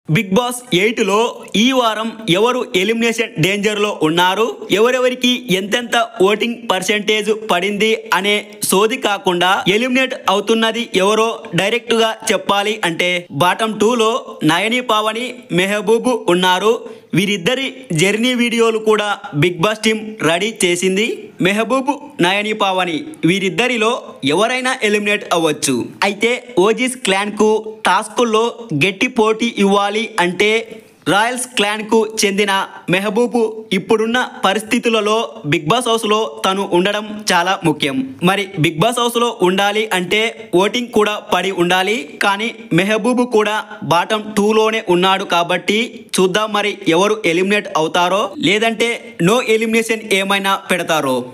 big boss eight లో ఈ వారం ఎవరు ఎలిమినేషన్ డేంజర్ లో ఉన్నారు ఎవరెవరికి ఎంతెంత ఓటింగ్ పర్సెంటేజ్ పడింది అనే సోది కాకుండా ఎలిమినేట్ అవుతున్నది ఎవరో డైరెక్ట్ గా చెప్పాలి అంటే బాటం టూ లో నయని పావని మెహబూబ్ ఉన్నారు వీరిద్దరి జర్నీ వీడియోలు కూడా బిగ్ బాస్ టీం రెడీ చేసింది మెహబూబ్ నయని పావని వీరిద్దరిలో ఎవరైనా ఎలిమినేట్ అవ్వచ్చు అయితే ఓజీస్ క్లాన్ కు టాస్కుల్లో గట్టి పోటీ ఇవ్వాలి అంటే రాయల్స్ క్లాన్ కు చెందిన మెహబూబ్ ఇప్పుడున్న పరిస్థితులలో బిగ్ బాస్ హౌస్ లో తను ఉండడం చాలా ముఖ్యం మరి బిగ్ బాస్ హౌస్ లో ఉండాలి అంటే ఓటింగ్ కూడా పడి ఉండాలి కానీ మెహబూబ్ కూడా బాటం టూ లోనే ఉన్నాడు కాబట్టి చూద్దాం మరి ఎవరు ఎలిమినేట్ అవుతారో లేదంటే నో ఎలిమినేషన్ ఏమైనా పెడతారో